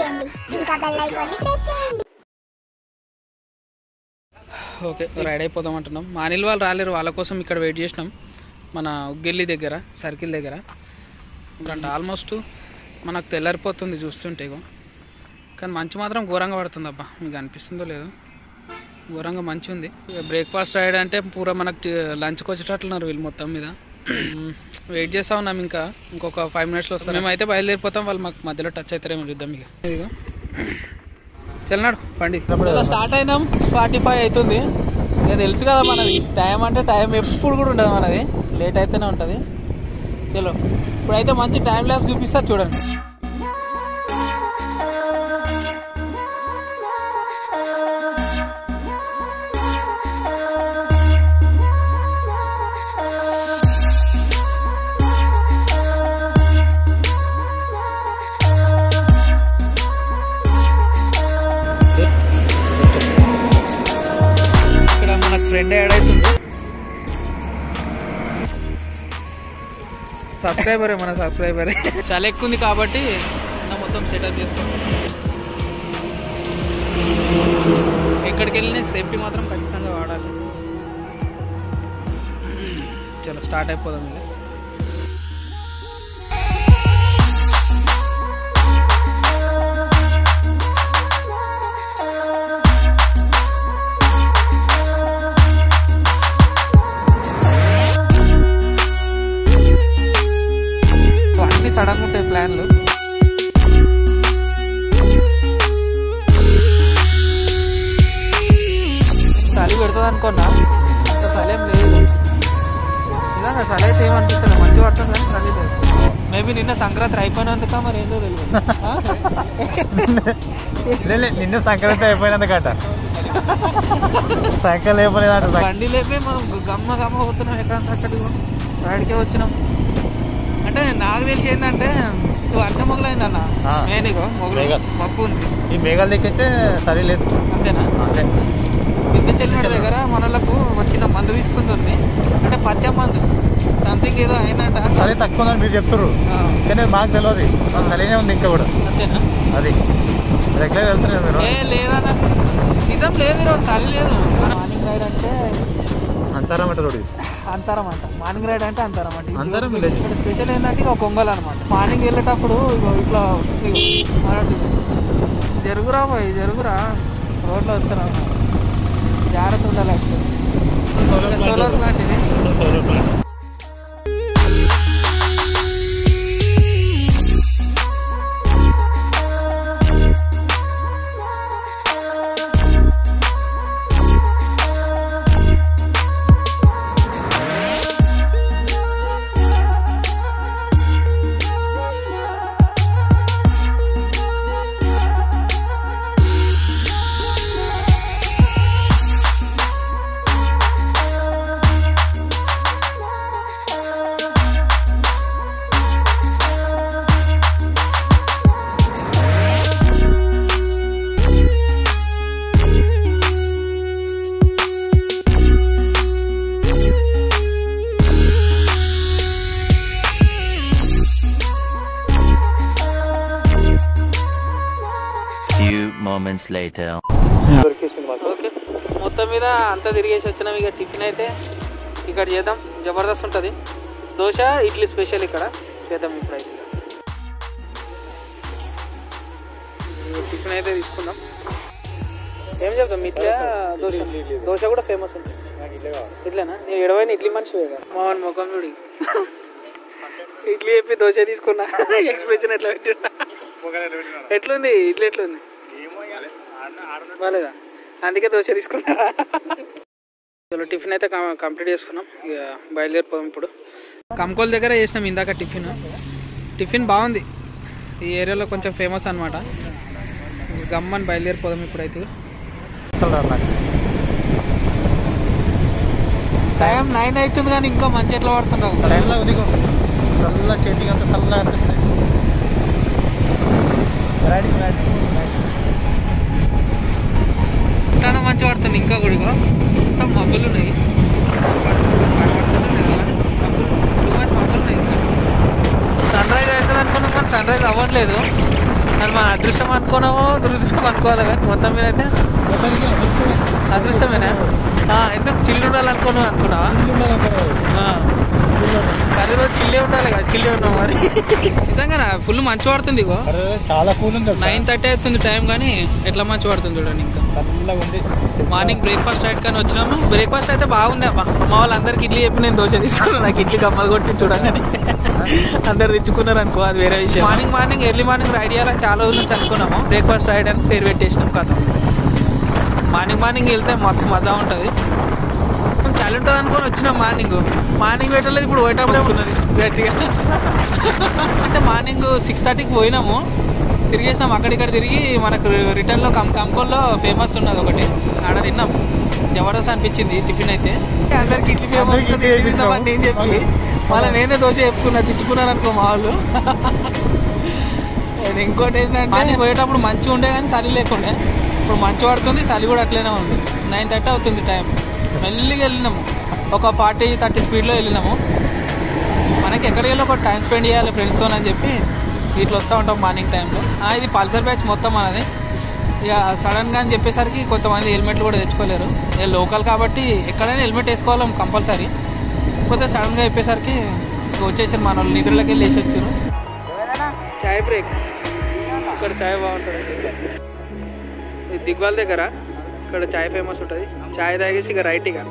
చేయండి ఇంకా బెల్ ఐకాన్ని ప్రెస్ చేయండి ఓకే రైడ్ అయిపోదాం అంటున్నాం మా అనిల్ వాళ్ళు రాలేరు వాళ్ళ కోసం ఇక్కడ వెయిట్ చేసినాం మన ఉగ్గెల్లి దగ్గర సర్కిల్ దగ్గర అంటే ఆల్మోస్ట్ మనకు తెల్లారిపోతుంది చూస్తుంటే ఇగో కానీ మంచు మాత్రం ఘోరంగా పడుతుంది అబ్బా మీకు అనిపిస్తుందో లేదో ఘోరంగా మంచి ఉంది బ్రేక్ఫాస్ట్ రైడ్ అంటే పూరా మనకు టి- లంచ్కి వచ్చేటట్లున్నారు వీళ్ళు మొత్తం మీద వెయిట్ చేస్తా ఉన్నాం ఇంకా ఇంకొక ఫైవ్ మినిట్స్లో వస్తాం మేమైతే బయలుదేరిపోతాం వాళ్ళు మాకు మధ్యలో టచ్ అవుతారేమో చూద్దాం ఇక ఇదిగో చల్లనాడు పండి స్టార్ట్ అయినాం ఫార్టీ ఫైవ్ అవుతుంది ఇక తెలుసు కదా మనది టైం అంటే టైం ఎప్పుడు కూడా ఉండదు మనది లేట్ అయితేనే ఉంటుంది చలో ఇప్పుడైతే మంచి టైం ల్యాబ్ చూపిస్తా చూడండి ఇక్కడ మన ఫ్రెండ్ యాడ్ అవుతుంది సబ్స్క్రైబరే మన సబ్స్క్రైబరే చాలా ఎక్కువ ఉంది కాబట్టి నా మొత్తం సెటప్ చేసుకోండి ఎక్కడికి వెళ్ళినా సేఫ్టీ మాత్రం ఖచ్చితంగా వాడాలి చలో స్టార్ట్ అయిపోదాం ఇక అన్ని సడన్ ఉంటాయి ప్లాన్లు చలి పెడుతుంది అనుకున్నా అంత చలి ఏం లేదు నిజంగా చలి అయితే ఏమనిపిస్తుంది మంచి పడుతుంది కానీ చలి లేదు మేబీ నిన్న సంక్రాంతి అయిపోయినందుక మరి ఏందో తెలియదు ఆ? నిన్న సంక్రాంతి అయిపోయినందుకట సైకిల్ అయిపోలేదంట బండి లేపే మనం గమ్మ గమ్మ పోతున్నాం ఎక్కడ అక్కడికి రాడికే వచ్చినాం అంటే నాకు తెలిసి ఏంటంటే ఇది వర్షం మొదలైందన్న ఆ. మేనిగో మొగలు మేఘాలు. మబ్బు ఉంది ఈ మేఘాలు దిక్కించే సరి లేదు అంతేనా అంతే కింద చెల్లినోడి దగ్గర మనలకు వచ్చిన మందు తీసుకుంది ఉంది అంటే పత్యం మందు సంథింగ్ ఏదో అయిందంట సరి తక్కువ ఉందని మీరు చెప్తారు ఆ, కానీ మాకు తెలియదు మాకు సరైన ఉంది ఇంకా కూడా అంతేనా అది రెగ్యులర్ వెళ్తున్నారు మీరు ఏ లేదన్న నిజం లేదు ఈరోజు చలి లేదు మార్నింగ్ రైడ్ అంటే అంతారా రోడ్డు అంతరం అంట మార్నింగ్ రైడ్ అంటే అంతరం అంట ఇది అంతరం ఇక్కడ village. ఇక్కడ స్పెషల్ ఏంటంటే ఇక కొంగల్ అనమాట మార్నింగ్ వెళ్ళేటప్పుడు ఇగో ఇట్లా ఇగో అన్నట్టు జరుగురా పోయి జరుగురా రోడ్లో వస్తున్నా జాగ్రత్త ఉండాలి యాక్చువల్లీ సోలార్ ప్లాంట్ ఇది Few moments later. ఓకే మొత్తం మీద అంతా తిరిగేసి వచ్చినాం ఇక టిఫిన్ అయితే ఇక్కడ చేద్దాం జబర్దస్త్ ఉంటుంది దోశ ఇడ్లీ స్పెషల్ ఇక్కడ చేద్దాం ఇప్పుడైతే ఈ టిఫిన్ అయితే తీసుకుందాం ఏం చెప్తాం ఇడ్లీ దోశ దోశ కూడా ఫేమస్ ఉంటుంది ఇడ్లీనా నేను ఎడవైన ఇడ్లీ మనిషి మామూలు ముఖం చూడి ఇడ్లీ చెప్పి దోశ తీసుకున్నా ఎక్స్ప్రెషన్ ఎట్లా పెట్టినా ఎట్లుంది ఇడ్లీ ఎట్లుంది బాగాలేదా అందుకే దోశ తీసుకున్నారా చలో టిఫిన్ అయితే కం- కంప్లీట్ చేసుకున్నాం ఇక బయలుదేరిపోదాం ఇప్పుడు కంకోల్ దగ్గర చేసినాం ఇందాక టిఫిన్ టిఫిన్ బాగుంది ఈ ఏరియాలో కొంచెం ఫేమస్ అనమాట గమ్మని బయలుదేరిపోదాం ఇప్పుడైతే టైం నైన్ అవుతుంది కానీ ఇంకా మంచి ఎట్లా పడుతున్నావు ట్రైన్లో ఉదిగో చల్ల చెట్టు అంత చల్లగా అనిపిస్తుంది రైడ్ రైడ్ చాలా మంచి పడుతుంది ఇంకా కూడా ఇగో. మొత్తం మబ్బులు ఉన్నాయి సన్ రైజ్ అవుతుంది అనుకున్నాం కానీ సన్ రైజ్ అవ్వట్లేదు అది మన అదృష్టం అనుకోనామో దురదృష్టం అనుకోవాలి కానీ మొత్తం మీద అయితే అదృష్టమేనా ఆ, ఎందుకు చిల్లు ఉండాలనుకోను అనుకున్నావా ఆ. కానీ రోజు చిల్లే ఉండాలి కదా చిల్లే ఉన్నాం మరి నిజంగా ఫుల్ మంచి పడుతుంది ఇగో అరే చాలా కూల్ ఉంది నైన్ థర్టీ అవుతుంది టైం కానీ ఎట్లా మంచి పడుతుంది చూడండి ఇంకా చల్లగా ఉంది మార్నింగ్ బ్రేక్ఫాస్ట్ రైట్ కానీ వచ్చినాము బ్రేక్ఫాస్ట్ అయితే బాగుంది అమ్మా మా వాళ్ళందరికి ఇడ్లీ చెప్పి నేను దోశ తీసుకున్నాను నాకు ఇడ్లీ కమ్మలు కొట్టి చూడగానే అందరు తెచ్చుకున్నారు అనుకో అది వేరే విషయం morning morning early morning ride చేయాలని చాలా రోజుల నుంచి అనుకున్నాము బ్రేక్ఫాస్ట్ రైడ్ అని పేరు పెట్టేసినాం కథ మార్నింగ్ మార్నింగ్ వెళ్తే మస్తు మజా ఉంటుంది చలి ఉంటుంది అనుకొని వచ్చినాం మార్నింగ్ మార్నింగ్ పెట్టలేదు ఇప్పుడు పోయేటప్పుడు ఉన్నది గట్టిగా అంటే మార్నింగ్ సిక్స్ థర్టీకి పోయినాము తిరిగేసినాం అక్కడిక్కడ తిరిగి మనకు రిటర్న్లో కం కంకోల్లో ఫేమస్ ఉన్నది ఒకటి ఆడ తిన్నాం జబర్దస్త్ అనిపించింది టిఫిన్ అయితే అందరికి ఇడ్లీ ఫేమస్ అందరికి ఇడ్లీ తిందామండి అని చెప్పి మళ్ళీ నేనే దోశ చెప్పుకున్నా తిట్టుకున్నాను అనుకో మా వాళ్ళు అది ఇంకోటి ఏంటంటే పోయేటప్పుడు మంచిగా ఉండే కానీ చలి లేకుండే ఇప్పుడు మంచి పడుతుంది చలి కూడా అట్లనే ఉంది నైన్ థర్టీ అవుతుంది టైం మెల్లిగా వెళ్ళినాము ఒక ఫార్టీ థర్టీ స్పీడ్లో వెళ్ళినాము మనకి ఎక్కడికి వెళ్ళి ఒక టైం స్పెండ్ చేయాలి ఫ్రెండ్స్తో అని చెప్పి ఇట్లా వస్తూ ఉంటాం మార్నింగ్ టైంలో ఆ, ఇది పల్సర్ బ్యాచ్ మొత్తం మనది ఇక సడన్గా అని చెప్పేసరికి కొంతమంది హెల్మెట్లు కూడా తెచ్చుకోలేరు ఇక లోకల్ కాబట్టి ఎక్కడైనా హెల్మెట్ వేసుకోవాలి కంపల్సరీ కాకపోతే సడన్గా చెప్పేసరికి ఇక వచ్చేసారు మన వాళ్ళు నిద్రలోకి వెళ్ళి వేసి వచ్చారు చాయ్ బ్రేక్ ఇక్కడ చాయ్ బాగుంటుంది ఇది దిగ్వాల్ దగ్గర ఇక్కడ చాయ్ ఫేమస్ ఉంటుంది చాయ్ తాగేసి ఇక రైట్ ఇక